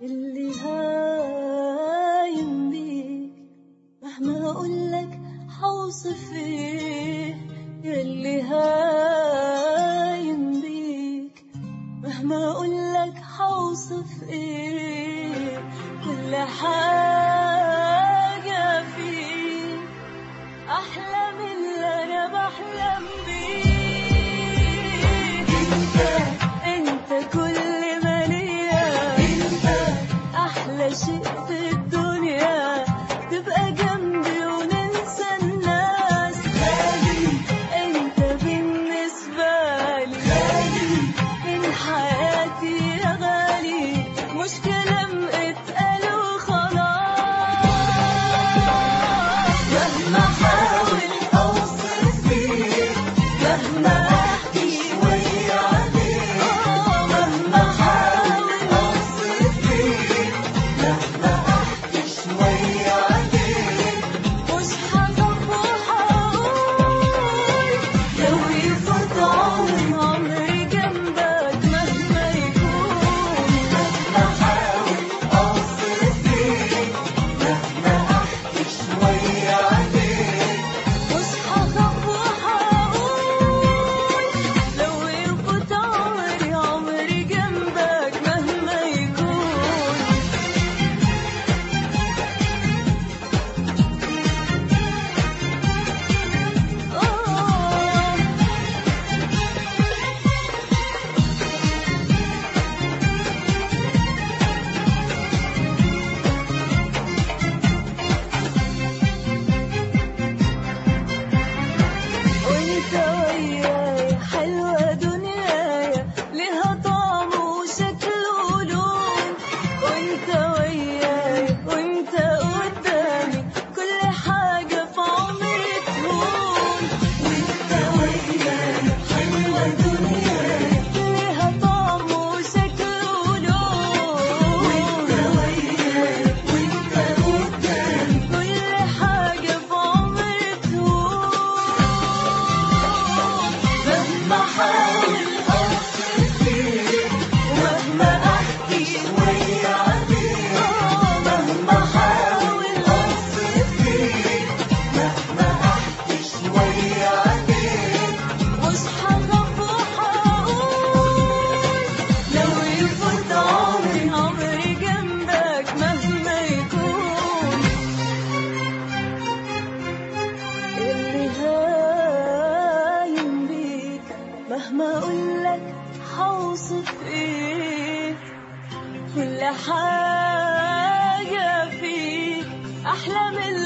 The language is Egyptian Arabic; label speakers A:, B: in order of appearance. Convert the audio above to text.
A: اللي هايم بيك مهما اقولك حوصف ايه يلي هايم بيك مهما اقولك حوصف ايه كل حاجة فيك احلى من اللي انا بحلم بيه انت انت كل ما ليا انت احلى شيء في الدنيا تبقى جنبي وننسى الناس غالي انت بالنسبة لي غالي من حياتي يا غالي مش كلام اتقال وخلاص مهما احاول اوصف فيك مهما احكي شوية عليك مهما احاول اوصف فيك مهما احكي شوية عليك مش هخاف وهقول لو يفوت عمري عمري جنبك مهما يكون مهما احاول اوصف فيك مهما احكي شوية عليك مش هخاف وهقول لو يفوت عمري عمري جنبك مهما يكون آه وانت وياي حلوة دنيايا لها طعم وشكل ولون وانت وياي وانت قدامي كل حاجة في عمري تهون وانت وياي حلوة دنياي لها طعم وشكل ولون وانت وياي وانت قدامي كل حاجة في عمري تهون مهما احاول اوصف فيك ومهما احكي شوية عليك مهما احاول اوصف فيك مهما احكي شوية عليك مش هخاف وهقول لو يفوت عمري عمري جنبك مهما يكون اللي هايم بيك مهما اقولك حوصف ايه كل حاجة فيك احلى من